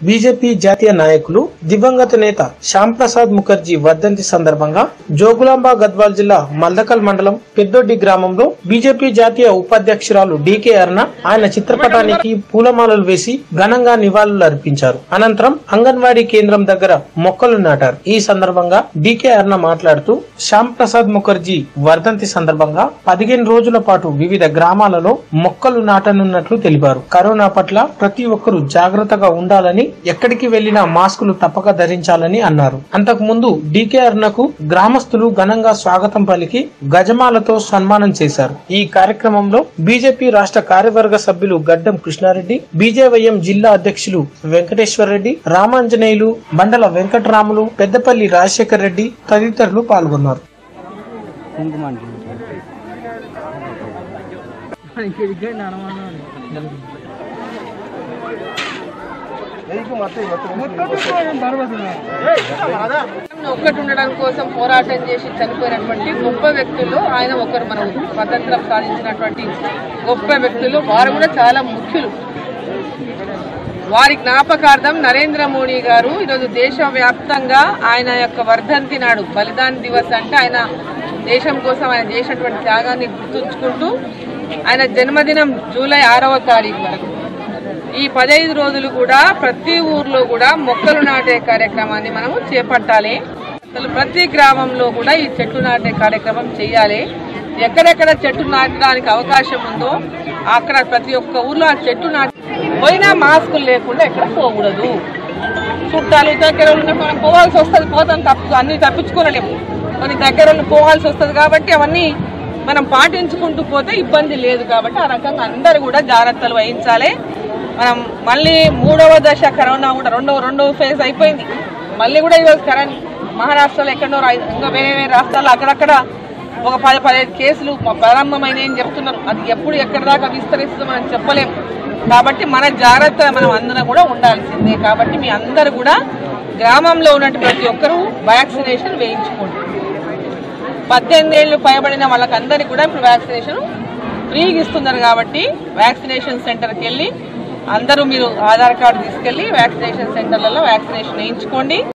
BJP జాతీయ నాయకులు దివంగత నేత శ్యామ్ ప్రసాద్ ముఖర్జీ వర్ధంతి సందర్భంగా జోగులాంబ గద్వాల్ జిల్లా మల్దకల్ మండలం పెద్దొడ్డి గ్రామంలో బీజేపీ జాతీయ ఉపాధ్యక్షురాలు డీకే అరుణ ఆయన చిత్రపటానికి పూలమాలలు వేసి ఘనంగా నివాళులు అర్పించారు అనంతరం అంగన్వాడీ కేంద్రం దగ్గర మొక్కలు నాటారు ఈ సందర్భంగా డీకే అరుణ మాట్లాడుతూ శ్యామ్ ప్రసాద్ ముఖర్జీ వర్ధంతి సందర్భంగా పదిహేను రోజుల పాటు వివిధ గ్రామాలలో మొక్కలు నాటనున్నట్లు తెలిపారు కరోనా పట్ల ప్రతి ఒక్కరూ జాగ్రత్తగా ఉండాలని ఎక్కడికి వెళ్లినా మాస్కులు తప్పక ధరించాలని అన్నారు అంతకు ముందు డీకే అరుణకు గ్రామస్తులు ఘనంగా స్వాగతం పలికి గజమాలతో సన్మానం చేశారు ఈ కార్యక్రమంలో బీజేపీ రాష్ట్ర కార్యవర్గ సభ్యులు గడ్డం కృష్ణారెడ్డి బీజేవైఎం జిల్లా అధ్యక్షులు వెంకటేశ్వర రెడ్డి రామాంజనేయులు మండల వెంకటరాములు పెద్దపల్లి రాజశేఖర్ రెడ్డి తదితరులు పాల్గొన్నారు ఒక్కటి ఉండడం కోసం పోరాటం చేసి చనిపోయినటువంటి గొప్ప వ్యక్తులు ఆయన ఒకరు మనం స్వతంత్రం సాధించినటువంటి గొప్ప వ్యక్తులు వారు కూడా చాలా ముఖ్యులు వారి జ్ఞాపకార్థం నరేంద్ర మోడీ గారు ఈరోజు దేశవ్యాప్తంగా ఆయన యొక్క వర్ధంతి నాడు బలిదాన్ దివస్ అంటే ఆయన దేశం కోసం ఆయన చేసినటువంటి త్యాగాన్ని గుర్తుంచుకుంటూ ఆయన జన్మదినం జూలై ఆరవ తారీఖు వరకు ఈ పదహైదు రోజులు కూడా ప్రతి ఊర్లో కూడా మొక్కలు నాటే కార్యక్రమాన్ని మనము చేపట్టాలి అసలు ప్రతి గ్రామంలో కూడా ఈ చెట్లు నాటే కార్యక్రమం చేయాలి ఎక్కడెక్కడ చెట్టు నాటడానికి అవకాశం ఉందో అక్కడ ప్రతి ఒక్క ఊర్లో ఆ చెట్టు నాటి పోయినా మాస్కులు లేకుండా ఎక్కడ పోకూడదు చుట్టాలు దగ్గర ఉన్న మనం పోవాల్సి వస్తుంది పోతాం తప్పు అన్ని తప్పించుకోలేము కొన్ని దగ్గర పోవాల్సి వస్తుంది కాబట్టి అవన్నీ మనం పాటించుకుంటూ పోతే ఇబ్బంది లేదు కాబట్టి ఆ రకంగా అందరూ కూడా జాగ్రత్తలు వహించాలి మనం మళ్ళీ మూడవ దశ కరోనా కూడా రెండవ రెండవ ఫేజ్ అయిపోయింది మళ్ళీ కూడా ఈరోజు కరోనా మహారాష్ట్రలో ఎక్కడో రా- ఇంకా వేరే వేరే రాష్ట్రాల్లో అక్కడక్కడ ఒక పది పదిహేను కేసులు ప్రారంభమైనాయి అని చెప్తున్నారు అది ఎప్పుడు ఎక్కడి దాకా విస్తరిస్తుందో మనం చెప్పలేము కాబట్టి మన జాగ్రత్త మనం అందరం కూడా ఉండాల్సిందే కాబట్టి మీ అందరూ కూడా గ్రామంలో ఉన్నట్టు ప్రతి ఒక్కరూ వ్యాక్సినేషన్ వేయించుకోండి పద్దెనిమిది ఏళ్ళు పైబడిన వాళ్ళకందరికీ కూడా ఇప్పుడు వ్యాక్సినేషన్ ఫ్రీగా ఇస్తున్నారు కాబట్టి వ్యాక్సినేషన్ సెంటర్కి వెళ్ళి అందరూ మీరు ఆధార్ కార్డు తీసుకెళ్ళి వ్యాక్సినేషన్ సెంటర్లలో వ్యాక్సినేషన్ వేయించుకోండి